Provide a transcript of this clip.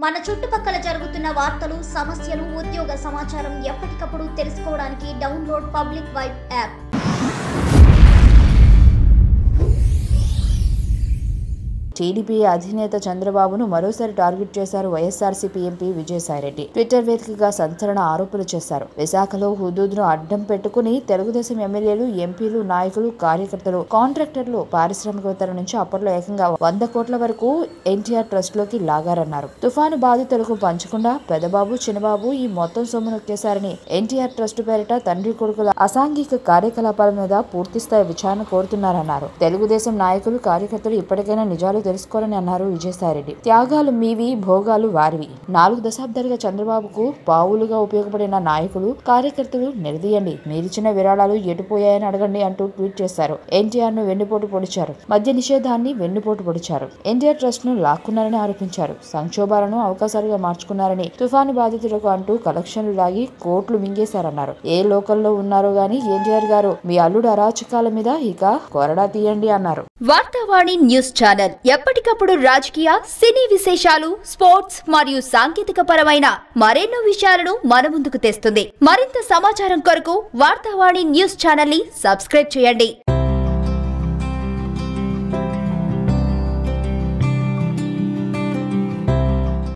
మన చుట్టుపక్కల జరుగుతున్న వార్తలు సమస్యలు ఉద్యోగ సమాచారం ఎప్పటికప్పుడు తెలుసుకోవడానికి download public vibe app TDP అధినేత చంద్రబాబును మరోసారి టార్గెట్ చేశారు వైఎస్ఆర్సీపీ ఎంపీ విజయసాయిరెడ్డి ట్విట్టర్ వేదికగా సంచలన ఆరోపణలు చేశారు విశాఖలో హుదూద్ను అడ్డం పెట్టుకుని తెలుగుదేశం ఎమ్మెల్యేలు ఎంపీలు నాయకులు కార్యకర్తలు కాంట్రాక్టర్లు పారిశ్రామికవేత్తల నుంచి అప్పట్లో ఏకంగా వంద కోట్ల వరకు ఎన్టీఆర్ ట్రస్ట్ లోకి లాగారన్నారు తుఫాను బాధితులకు పంచకుండా పెదబాబు చిన్నబాబు ఈ మొత్తం సొమ్ము నొక్కేశారని ఎన్టీఆర్ ట్రస్ట్ పేరిట తండ్రి కొడుకుల అసాంఘిక కార్యకలాపాల మీద పూర్తిస్థాయి విచారణ కోరుతున్నారన్నారు తెలుగుదేశం నాయకులు కార్యకర్తలు ఇప్పటికైనా నిజాలు తెలుసుకోవాలని అన్నారు విజయసాయిరెడ్డి త్యాగాలు మీవి భోగాలు వారివి నాలుగు దశాబ్దాలుగా చంద్రబాబుకు పావులుగా ఉపయోగపడిన నాయకులు కార్యకర్తలు నిలదీయండి మీరిచ్చిన విరాళాలు ఎటుపోయాయని అడగండి అంటూ ట్వీట్ చేశారు ఎన్టీఆర్ ను వెన్నుపోటు పొడిచారు మద్య నిషేధాన్ని వెన్నుపోటు పొడిచారు ఎన్టీఆర్ ట్రస్ట్ ను లాక్కున్నారని ఆరోపించారు సంక్షోభాలను అవకాశాలుగా మార్చుకున్నారని తుఫాను బాధితులకు అంటూ కలెక్షన్లు లాగి కోట్లు మింగేశారన్నారు ఏ లోకల్లో ఉన్నారో గాని ఎన్టీఆర్ గారు మీ అల్లుడు అరాచకాల మీద ఇక కొరడా తీయండి అన్నారు వార్తావాణి న్యూస్ ఛానల్ ఎప్పటికప్పుడు రాజకీయ సినీ విశేషాలు స్పోర్ట్స్ మరియు సాంకేతిక పరమైన మరెన్నో విషయాలను మన ముందుకు తెస్తుంది మరింత సమాచారం కొరకు వార్తావాణి న్యూస్ ఛానల్ ని సబ్స్క్రైబ్ చేయండి